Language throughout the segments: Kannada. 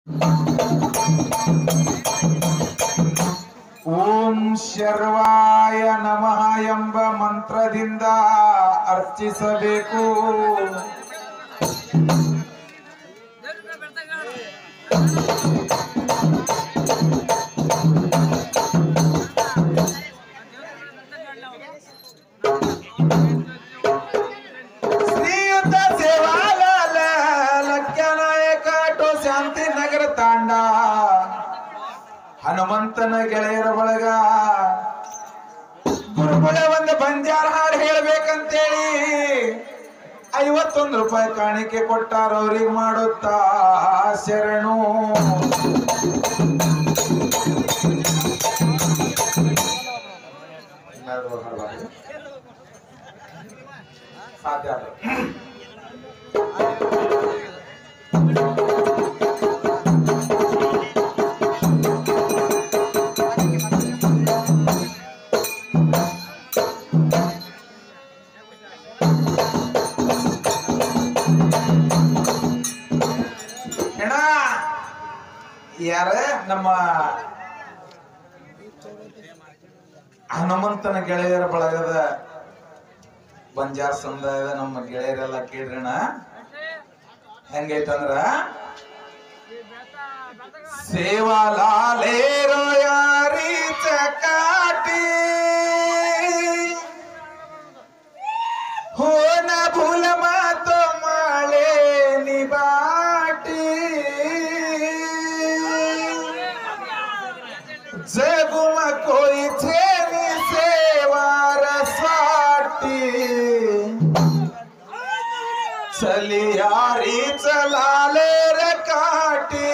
ಓಂ ಶರ್ವಾಯ ನಮಃ ಎಂಬ ಮಂತ್ರದಿಂದ ಅರ್ಚಿಸಬೇಕು ಶ್ರೀಯುತ ಸೇವಾಲಾಲ ಲಕ್ಯನಾಯಕ ಟೋ ಶಾಂತಿ ನಗರ ತಾಂಡ ಹನುಮಂತನ ಗೆಳೆಯರ ಬಳಗ ಗುರುಗಳ ಒಂದು ಬಂಜಾರ ಹಾಡು ಹೇಳ್ಬೇಕಂತೇಳಿ ಐವತ್ತೊಂದು ರೂಪಾಯಿ ಕಾಣಿಕೆ ಕೊಟ್ಟಾರ ಅವ್ರಿಗೆ ಮಾಡುತ್ತಾ ಶರಣು ಸಾಧ್ಯ ಆದ್ರೆ. ಹೆಣ ಯಾರ ನಮ್ಮ ಹನುಮಂತನ ಗೆಳೆಯರ ಬಳಗದ ಬಂಜಾರ ಸಮುದಾಯದ ನಮ್ಮ ಗೆಳೆಯರೆಲ್ಲ ಕೇಳ್ರಣ ಹೆಂಗೈತಂದ್ರ ಸೇವಾಲಾಲೇರೋ ಯಾರಿ ಚಕಾಟಿ हो न भूल तो माळे निबाटी जगुम कोई छेनी सेवार स्वाटी चली यारी चलाले रे काटी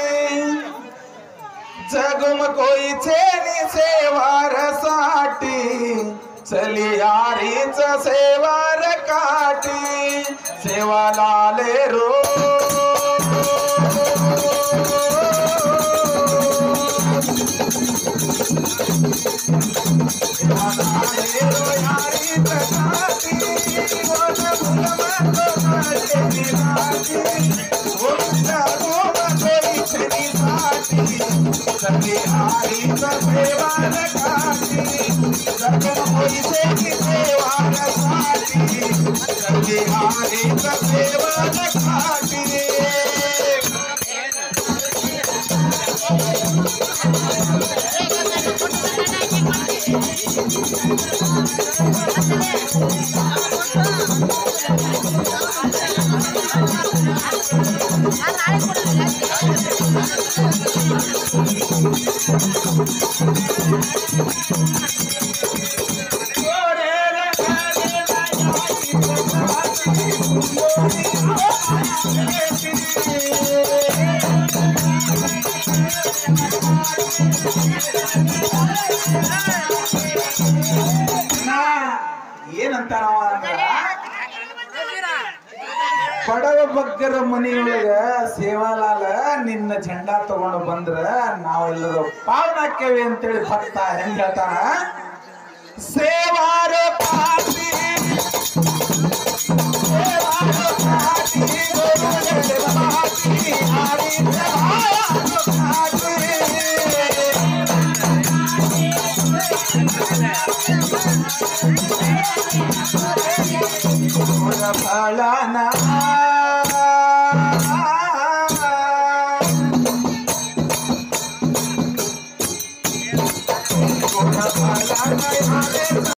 जगम कोई छेनी सेवार साठी चली यारीच सेवार काठी सेवा लाले रो सेवा लाले रो यारीच काठी, ओन भुलमत मारे निराठी, ओन जागोम कोई छेनी साठी सखी हारी सेवान काठी जगम होई से की सेवान साठी सखी हारी सेवान काठी ಏನಂತಾರ ಬಡವ ಬಗ್ಗರ ಮನೆಯೊಳಗ ಸೇವಾಲಾಲ ನಿನ್ನ ಝಂಡಾ ತಗೊಂಡು ಬಂದ್ರ ನಾವೆಲ್ಲರೂ ಪಾವನಾಕ್ಯವಿ ಅಂತೇಳಿ ಭಕ್ತ ಹೆಂಗ್ ಹೇಳ್ತಾನ ಸೇವಾರ ಪಾಟಿ ಸೇವಾರ ಪಾಟಿ, ಗೋವಿಂದನ ಪಾಟಿ, ಹರಿದ ಪಾಟಿ. ಗುಣ ಫಲನ ಗುಣ ಫಲನ